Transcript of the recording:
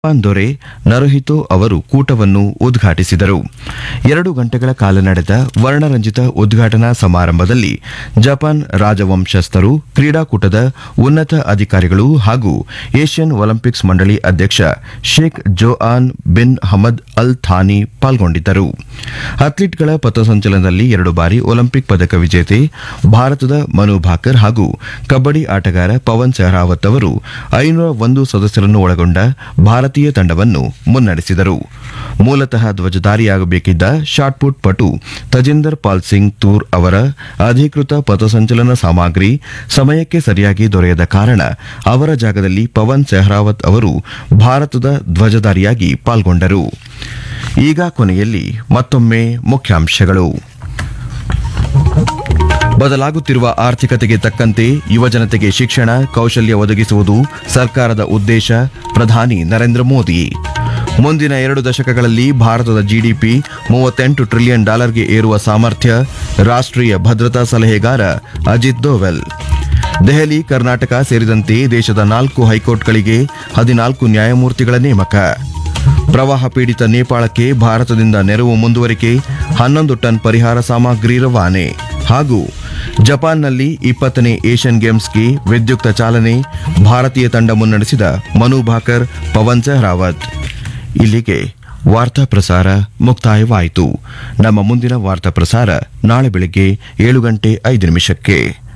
Japan ದೊರೆ Naruhito ಅವರು ಕೂಟವನ್ನು ಉದ್ಘಾಟಿಸಿದರು ಎರಡು ಗಂಟೆಗಳ ಕಾಲ ನಡೆದ ವರ್ಣರಂಜಿತ ಉದ್ಘಾಟನಾ ಸಮಾರಂಭದಲ್ಲಿ ಜಪಾನ್ ರಾಜವಂಶಸ್ಥರು ಕ್ರೀಡಾಕೂಟದ ಉನ್ನತ ಅಧಿಕಾರಿಗಳು ಹಾಗೂ ಏಷ್ಯನ್ ಒಲಿಂಪಿಕ್ಸ್ ಮಂಡಳಿ ಅಧ್ಯಕ್ಷ Sheikh Joaan bin Hamad Al Thani ಪಾಲ್ಗೊಂಡಿದ್ದರು ಅಥ್ಲೀಟ್ಗಳ ಪಥಸಂಚಲನದಲ್ಲಿ ಎರಡು ಬಾರಿ ಒಲಿಂಪಿಕ್ ಪದಕ ವಿಜೇತೆ ಭಾರತದ ಮನು ಭಾಕರ್ ಹಾಗೂ ಕಬ್ಬಡಿ ಆಟಗಾರ ಪವನ್ ಸೆಹ್ರಾವತ್ ಅವರು ಐನೂರ ಒಂದು ಸದಸ್ಯರನ್ನು ಒಳಗೊಂಡ ಭಾರತೀಯ ತಂಡವನ್ನು ಮುನ್ನಡೆಸಿದರು ಮೂಲತಃ ಧ್ವಜಧಾರಿಯಾಗಬೇಕಿದ್ದ ಶಾಟ್ಪುಟ್ ಪಟು ತಜಿಂದರ್ ಪಾಲ್ ಸಿಂಗ್ ತೂರ್ ಅವರ ಅಧಿಕೃತ ಪಥಸಂಚಲನ ಸಾಮಗ್ರಿ ಸಮಯಕ್ಕೆ ಸರಿಯಾಗಿ ದೊರೆಯದ ಕಾರಣ ಅವರ ಜಾಗದಲ್ಲಿ ಪವನ್ ಸೆಹ್ರಾವತ್ ಅವರು ಭಾರತದ ಧ್ವಜಧಾರಿಯಾಗಿ ಪಾಲ್ಗೊಂಡರು ಈಗ ಕೊನೆಯಲ್ಲಿ ಮತ್ತೊಮ್ಮೆ ಮುಖ್ಯಾಂಶಗಳು ಬದಲಾಗುತ್ತಿರುವ ಆರ್ಥಿಕತೆಗೆ ತಕ್ಕಂತೆ ಯುವಜನತೆಗೆ ಶಿಕ್ಷಣ ಕೌಶಲ್ಯ ಒದಗಿಸುವುದು ಸರ್ಕಾರದ ಉದ್ದೇಶ ಪ್ರಧಾನಿ ನರೇಂದ್ರ ಮೋದಿ ಮುಂದಿನ ಎರಡು ದಶಕಗಳಲ್ಲಿ ಭಾರತದ ಜಿಡಿಪಿ ಮೂವತ್ತೆಂಟು ಟ್ರಿಲಿಯನ್ ಡಾಲರ್ಗೆ ಏರುವ ಸಾಮರ್ಥ್ಯ ರಾಷ್ಟ್ರೀಯ ಭದ್ರತಾ ಸಲಹೆಗಾರ ಅಜಿತ್ ದೋವೆಲ್ ದೆಹಲಿ ಕರ್ನಾಟಕ ಸೇರಿದಂತೆ ದೇಶದ ನಾಲ್ಕು ಹೈಕೋರ್ಟ್ಗಳಿಗೆ ಹದಿನಾಲ್ಕು ನ್ಯಾಯಮೂರ್ತಿಗಳ ನೇಮಕ ಪ್ರವಾಹ ಪೀಡಿತ ನೇಪಾಳಕ್ಕೆ ಭಾರತದಿಂದ ನೆರವು ಮುಂದುವರಿಕೆ ಹನ್ನೊಂದು ಟನ್ ಪರಿಹಾರ ಸಾಮಗ್ರಿ ರವಾನೆ ಹಾಗೂ ಜಪಾನ್ನಲ್ಲಿ ಇಪ್ಪತ್ತನೇ ಏಷ್ಯನ್ ಗೇಮ್ಸ್ಗೆ ವಿದ್ಯುಕ್ತ ಚಾಲನೆ ಭಾರತೀಯ ತಂಡ ಮುನ್ನಡೆಸಿದ ಮನು ಭಾಕರ್ ಪವನ್ ಸೆಹ್ರಾವತ್ ಇಲ್ಲಿಗೆ ವಾರ್ತಾ ಪ್ರಸಾರ ಮುಕ್ತಾಯವಾಯಿತು ನಮ್ಮ ಮುಂದಿನ ವಾರ್ತಾ ಪ್ರಸಾರ ನಾಳೆ ಬೆಳಗ್ಗೆ ಏಳು ಗಂಟೆ ಐದು ನಿಮಿಷಕ್ಕೆ